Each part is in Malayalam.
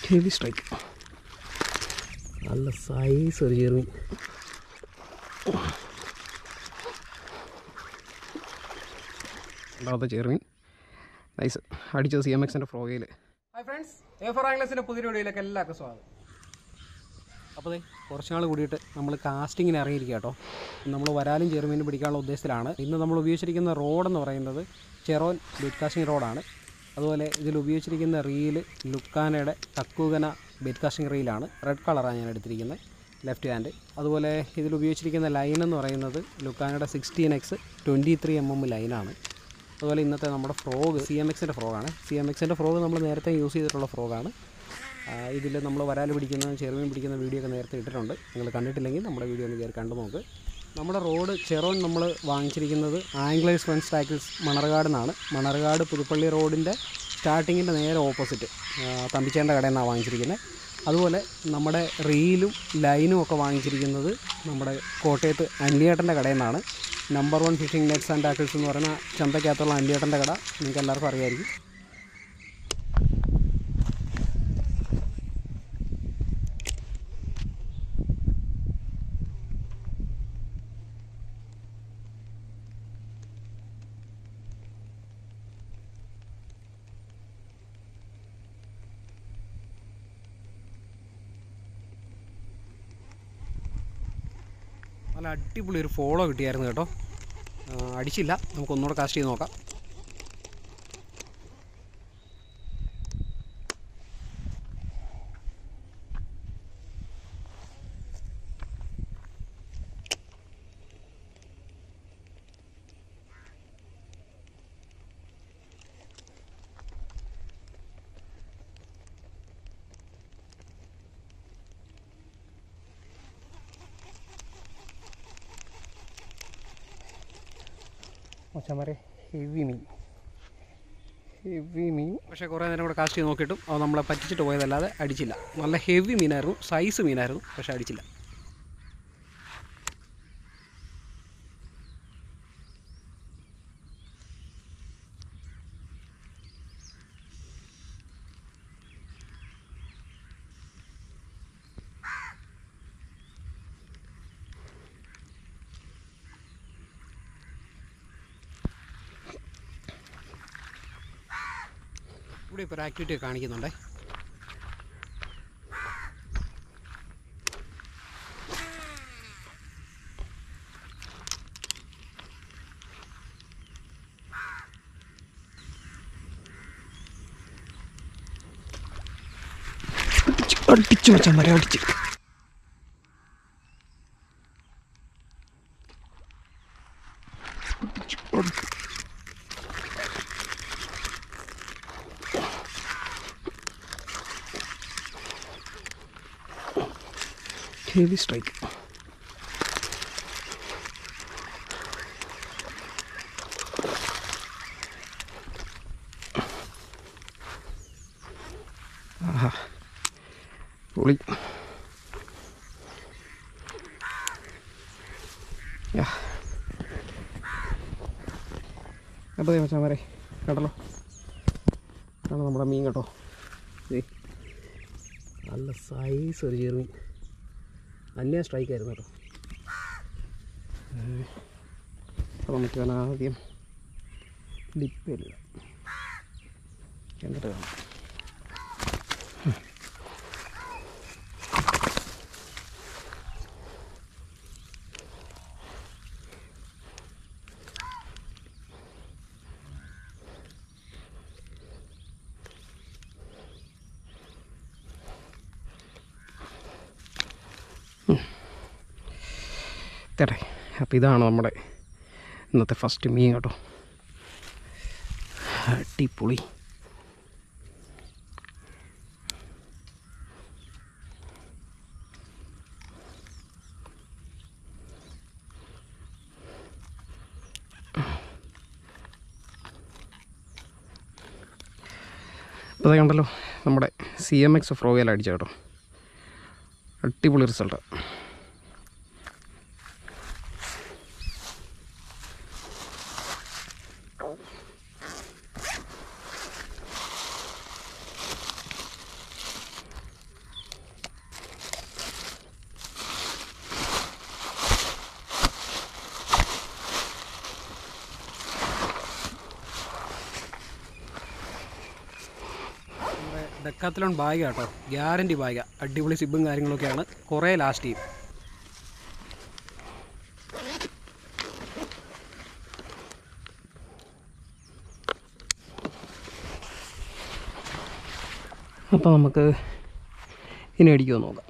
ഹെവി സ്ട്രൈക്ക് നല്ല സൈസ് ഒരു ചെറുമീൻ രണ്ടാമത്തെ ചെറുമീൻ നൈസ് അടിച്ചത് സി എം എക്സിൻ്റെ ഫ്രോഗയിൽ ഹായ് ഫ്രണ്ട്സ് എ ഫോർ ആംഗ്ലസിൻ്റെ പുതിയ വീഡിയോയിലേക്ക് എല്ലാവർക്കും സ്വാഗതം അപ്പോൾ ദേ കുറച്ച് നാൾ കൂടിയിട്ട് നമ്മൾ കാസ്റ്റിങ്ങിന് ഇറങ്ങിയിരിക്കുക കേട്ടോ നമ്മൾ വരാലും ചെറുമീനും പിടിക്കാനുള്ള ഉദ്ദേശത്തിലാണ് ഇന്ന് നമ്മൾ ഉപയോഗിച്ചിരിക്കുന്ന റോഡെന്ന് പറയുന്നത് ചെറോൻ ബെറ്റ് കാസ്റ്റിംഗ് റോഡാണ് അതുപോലെ ഇതിൽ ഉപയോഗിച്ചിരിക്കുന്ന റീല് ലുക്കാനയുടെ ടക്കുകന ബെറ്റ് കാസ്റ്റിംഗ് റീലാണ് റെഡ് കളറാണ് ഞാൻ എടുത്തിരിക്കുന്നത് ലെഫ്റ്റ് ഹാൻഡ് അതുപോലെ ഇതിൽ ഉപയോഗിച്ചിരിക്കുന്ന ലൈൻ എന്ന് പറയുന്നത് ലുക്കാനയുടെ sixteen X twenty three M M ലൈനാണ് അതുപോലെ ഇന്നത്തെ നമ്മുടെ ഫ്രോഗ് സി എം എക്സിൻ്റെ ഫ്രോഗാണ് സി എം എക്സിൻ്റെ ഫ്രോഗ് നമ്മൾ നേരത്തെ യൂസ് ചെയ്തിട്ടുള്ള ഫ്രോഗാണ് ഇതിൽ നമ്മൾ വരാൽ പിടിക്കുന്ന ചെറുമീൻ പിടിക്കുന്ന വീഡിയോ ഒക്കെ നേരത്തെ ഇട്ടിട്ടുണ്ട് നിങ്ങൾ കണ്ടിട്ടില്ലെങ്കിൽ നമ്മുടെ വീഡിയോ ഒന്ന് കയറി കണ്ടു നോക്ക് നമ്മുടെ റോഡ് ചെറോൻ നമ്മൾ വാങ്ങിച്ചിരിക്കുന്നത് ആംഗ്ലേഴ്സ് ഫ്രണ്ട്സ് ടാക്കിൾസ് മണർകാട് നിന്നാണ് മണർകാട് പുതുപ്പള്ളി റോഡിൻ്റെ സ്റ്റാർട്ടിങ്ങിൻ്റെ നേരെ ഓപ്പോസിറ്റ് തമ്പിച്ചേൻ്റെ കടയിൽ നിന്നാണ് വാങ്ങിച്ചിരിക്കുന്നത് അതുപോലെ നമ്മുടെ റീലും ലൈനും ഒക്കെ വാങ്ങിച്ചിരിക്കുന്നത് നമ്മുടെ കോട്ടയത്ത് അന്ലിയേട്ടൻ്റെ കടയിൽ നിന്നാണ് number one fishing nets and tackles എന്ന് പറയുന്ന ചന്തക്കകത്തുള്ള അന്ലിയേട്ടൻ്റെ കട നിങ്ങൾക്ക് എല്ലാവർക്കും അറിയാമായിരിക്കും നല്ല അടിപൊളി ഒരു ഫോളോ കിട്ടിയായിരുന്നു കേട്ടോ ആ, അടിച്ചില്ല നമുക്ക് ഒന്നുകൂടെ കാസ്റ്റ് ചെയ്ത് നോക്കാം മച്ചന്മാരെ ഹെവി മീൻ ഹെവി മീൻ പക്ഷേ കുറേ നേരം കൂടെ കാസ്റ്റ് ചെയ്ത് നോക്കിയിട്ടും അത് നമ്മളെ പറ്റിച്ചിട്ട് പോയതല്ലാതെ അടിച്ചില്ല നല്ല ഹെവി മീനായിരുന്നു സൈസ് മീനായിരുന്നു പക്ഷേ അടിച്ചില്ല ഇവിടെ ഇപ്പോൾ ഒരു ആക്ടിവിറ്റി ഒക്കെ കാണിക്കുന്നുണ്ടേ അടിച്ചു മച്ചന്മാരെ അടിച്ച് ഹെവി സ്ട്രൈക്ക് ആഹാ പൊളി യാ. അപ്പോൾ ദേ മച്ചാൻ വരെ കേട്ടല്ലോ അതാണ് നമ്മുടെ മീൻ കേട്ടോ ദേ നല്ല സൈസ് ഒരു ചെറുമീൻ അന്യ സ്ട്രൈക്ക് ആയിരുന്നു കേട്ടോ അപ്പോൾ നമുക്ക് വേണം ആദ്യം ഡിപ്പില്ല എന്നിട്ട് കാണാം തരേ അപ്പോൾ ഇതാണ് നമ്മുടെ ഇന്നത്തെ ഫസ്റ്റ് മീൻ കേട്ടോ അടിപൊളി അപ്പോൾ അത് കണ്ടല്ലോ നമ്മുടെ സി എം എക്സ് ഫ്രോഗയിൽ അടിച്ച കേട്ടോ അടിപൊളി റിസൾട്ട് ഡെക്കാത്തലോൺ ബാഗ് കേട്ടോ ഗ്യാരണ്ടി ബാഗ് അടിപൊളി സിബും കാര്യങ്ങളൊക്കെയാണ് കുറേ ലാസ്റ്റ് ചെയ്യും അപ്പോൾ നമുക്ക് ഇനി അടിക്കുമോ നോക്കാം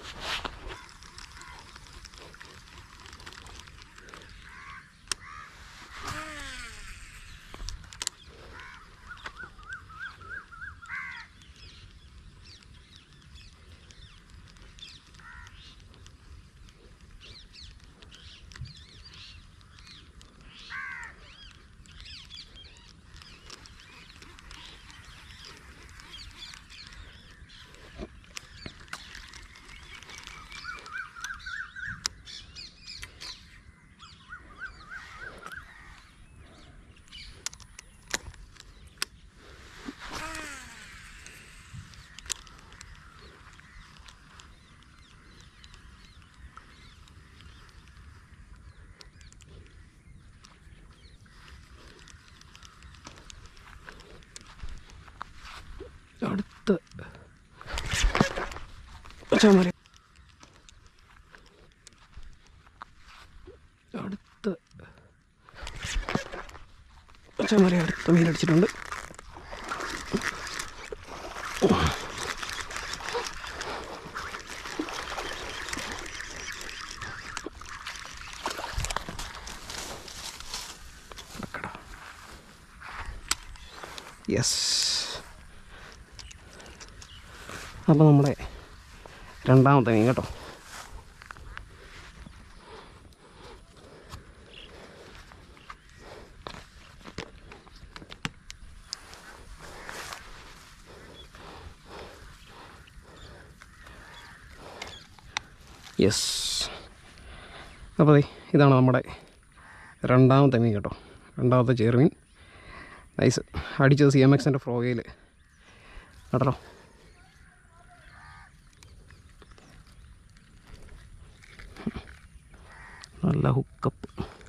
അടുത്ത് ചമര അടുത്ത് ചമര അടുത്ത മീനടിച്ചിട്ടുണ്ട് യെസ് അപ്പോൾ നമ്മുടെ രണ്ടാമത്തെ മീൻ കേട്ടോ യെസ് അപ്പോൾ ദേ ഇതാണ് നമ്മുടെ രണ്ടാമത്തെ മീൻ കേട്ടോ രണ്ടാമത്തെ ചെറുമീൻ നൈസ് അടിച്ചത് സി എം എക്സിൻ്റെ ഫ്രോഗയിൽ കേട്ടോ നല്ല ഹുക്കപ്പ്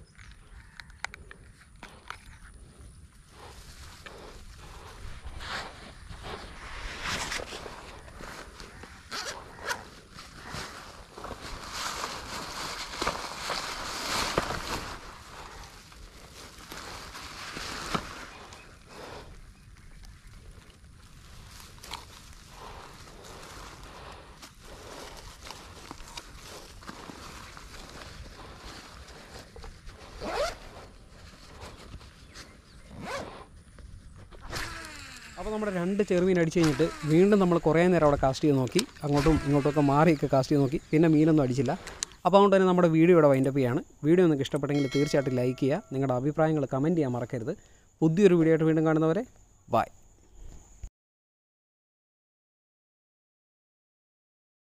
അപ്പോൾ നമ്മുടെ രണ്ട് ചെറുമീൻ അടിച്ച് കഴിഞ്ഞിട്ട് വീണ്ടും നമ്മൾ കുറേ നേരം അവിടെ കാസ്റ്റ് ചെയ്ത് നോക്കി അങ്ങോട്ടും ഇങ്ങോട്ടുമൊക്കെ മാറിയൊക്കെ കാസ്റ്റ് ചെയ്ത് നോക്കി പിന്നെ മീനൊന്നും അടിച്ചില്ല അപ്പോൾ അതുകൊണ്ട് തന്നെ നമ്മുടെ വീഡിയോ ഇവിടെ വൈൻഡപ്പ് ചെയ്യാണ് വീഡിയോ നിങ്ങൾക്ക് ഇഷ്ടപ്പെട്ടെങ്കിൽ തീർച്ചയായിട്ടും ലൈക്ക് ചെയ്യുക നിങ്ങളുടെ അഭിപ്രായങ്ങൾ കമൻറ്റ് ചെയ്യാൻ മറക്കരുത് പുതിയൊരു വീഡിയോ ആയിട്ട് വീണ്ടും കാണുന്നവരെ ബൈ